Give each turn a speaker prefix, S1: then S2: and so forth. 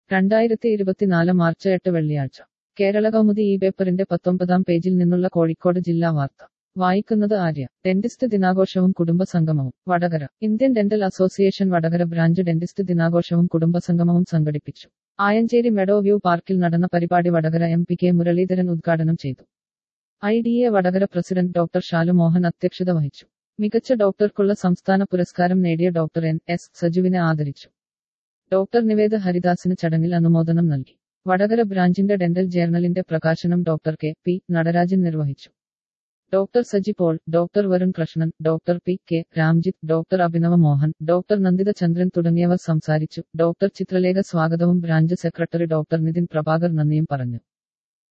S1: രണ്ടായിരത്തി ഇരുപത്തിനാല് മാർച്ച് എട്ട് വെള്ളിയാഴ്ച കേരള കൗമുദി ഈ പേപ്പറിന്റെ പത്തൊമ്പതാം പേജിൽ നിന്നുള്ള കോഴിക്കോട് ജില്ലാ വാർത്ത വായിക്കുന്നത് ആര്യ ഡെന്റിസ്റ്റ് ദിനാഘോഷവും കുടുംബ സംഗമവും Vadakara Indian dental association Vadakara branch dentist ദിനാഘോഷവും കുടുംബ സംഗമവും സംഘടിപ്പിച്ചു ആയഞ്ചേരി മെഡോ വ്യൂ പാർക്കിൽ നടന്ന പരിപാടി Vadakara M P K Muraleedharan ഉദ്ഘാടനം ചെയ്തു I D A Vadakara president doctor Shalu Mohan അധ്യക്ഷത വഹിച്ചു മികച്ച ഡോക്ടർക്കുള്ള സംസ്ഥാന പുരസ്കാരം നേടിയ ഡോക്ടർ എൻ എസ് സജുവിനെ ആദരിച്ചു ഡോക്ടർ നിവേദ ഹരിദാസിന് ചടങ്ങിൽ അനുമോദനം നൽകി വടകര ബ്രാഞ്ചിന്റെ ഡെന്റൽ ജേർണലിന്റെ പ്രകാശനം ഡോക്ടർ കെ പി നടരാജൻ നിർവഹിച്ചു doctor Saji Paul doctor Varun Krishnan doctor P K Ramjith doctor Abhinav Mohan doctor Nandita Chandran തുടങ്ങിയവർ സംസാരിച്ചു ഡോക്ടർ ചിത്രലേഖ സ്വാഗതവും branch secretary doctor Nithin Prabhakar നന്ദിയും പറഞ്ഞു